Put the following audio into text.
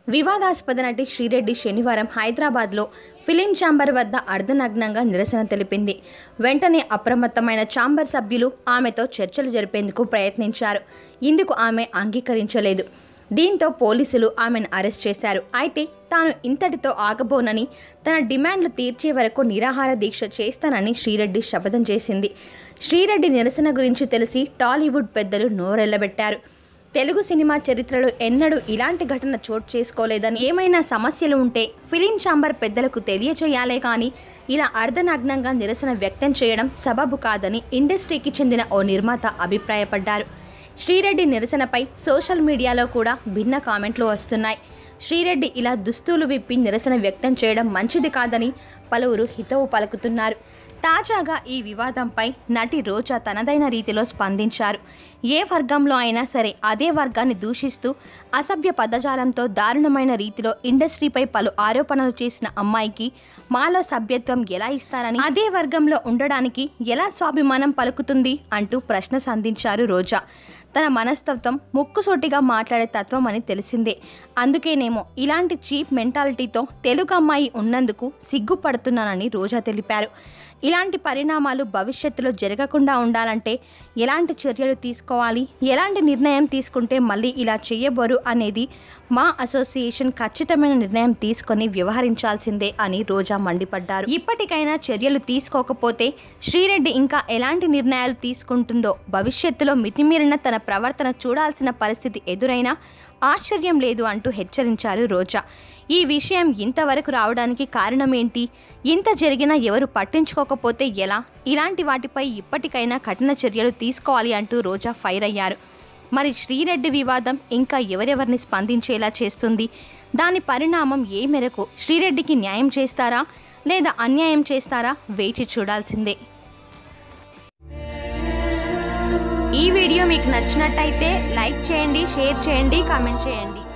వివాదాస్పద నటి శ్రీరెడ్డి శనివారం హైదరాబాద్లో ఫిలిం ఛాంబర్ వద్ద అర్ధనగ్నంగా నిరసన తెలిపింది వెంటనే అప్రమత్తమైన ఛాంబర్ సభ్యులు ఆమెతో చర్చలు జరిపేందుకు ప్రయత్నించారు ఇందుకు ఆమె అంగీకరించలేదు దీంతో పోలీసులు ఆమెను అరెస్ట్ చేశారు అయితే తాను ఇంతటితో ఆగబోనని తన డిమాండ్లు తీర్చే వరకు నిరాహార దీక్ష చేస్తానని శ్రీరెడ్డి శపథం చేసింది శ్రీరెడ్డి నిరసన గురించి తెలిసి టాలీవుడ్ పెద్దలు నోరెళ్లబెట్టారు తెలుగు సినిమా చరిత్రలో ఎన్నడూ ఇలాంటి ఘటన చోటు చేసుకోలేదని ఏమైనా సమస్యలు ఉంటే ఫిలిం ఛాంబర్ పెద్దలకు తెలియచేయాలే కానీ ఇలా అర్ధనగ్నంగా నిరసన వ్యక్తం చేయడం సబబు కాదని ఇండస్ట్రీకి చెందిన ఓ నిర్మాత అభిప్రాయపడ్డారు శ్రీరెడ్డి నిరసనపై సోషల్ మీడియాలో కూడా భిన్న కామెంట్లు వస్తున్నాయి శ్రీరెడ్డి ఇలా దుస్తులు విప్పి నిరసన వ్యక్తం చేయడం మంచిది కాదని పలువురు హితవు పలుకుతున్నారు తాజాగా ఈ వివాదంపై నటి రోజా తనదైన రీతిలో స్పందించారు ఏ వర్గంలో అయినా సరే అదే వర్గాన్ని దూషిస్తూ అసభ్య పదజాలంతో దారుణమైన రీతిలో ఇండస్ట్రీపై పలు ఆరోపణలు చేసిన అమ్మాయికి మాలో సభ్యత్వం ఎలా ఇస్తారని అదే వర్గంలో ఉండడానికి ఎలా స్వాభిమానం పలుకుతుంది అంటూ ప్రశ్న సంధించారు రోజా తన మనస్తత్వం ముక్కుసూటిగా మాట్లాడే తత్వం అని తెలిసిందే అందుకేనేమో ఇలాంటి చీప్ మెంటాలిటీతో తెలుగు అమ్మాయి ఉన్నందుకు సిగ్గుపడుతున్నానని రోజా తెలిపారు ఇలాంటి పరిణామాలు భవిష్యత్తులో జరగకుండా ఉండాలంటే ఎలాంటి చర్యలు తీసుకోవాలి ఎలాంటి నిర్ణయం తీసుకుంటే మళ్ళీ ఇలా చేయబోరు అనేది మా అసోసియేషన్ ఖచ్చితమైన నిర్ణయం తీసుకొని వ్యవహరించాల్సిందే అని రోజా మండిపడ్డారు ఇప్పటికైనా చర్యలు తీసుకోకపోతే శ్రీరెడ్డి ఇంకా ఎలాంటి నిర్ణయాలు తీసుకుంటుందో భవిష్యత్తులో మితిమీరిన తన ప్రవర్తన చూడాల్సిన పరిస్థితి ఎదురైనా ఆశ్చర్యం లేదు అంటూ హెచ్చరించారు రోజా ఈ విషయం ఇంతవరకు రావడానికి కారణమేంటి ఇంత జరిగినా ఎవరు పట్టించుకోకపోతే ఎలా ఇలాంటి వాటిపై ఇప్పటికైనా కఠిన చర్యలు తీసుకోవాలి అంటూ రోజా ఫైర్ అయ్యారు మరి శ్రీరెడ్డి వివాదం ఇంకా ఎవరెవరిని స్పందించేలా చేస్తుంది దాని పరిణామం ఏ మేరకు శ్రీరెడ్డికి న్యాయం చేస్తారా లేదా అన్యాయం చేస్తారా వేచి చూడాల్సిందే ఈ వీడియో మీకు నచ్చినట్టయితే లైక్ చేయండి షేర్ చేయండి కామెంట్ చేయండి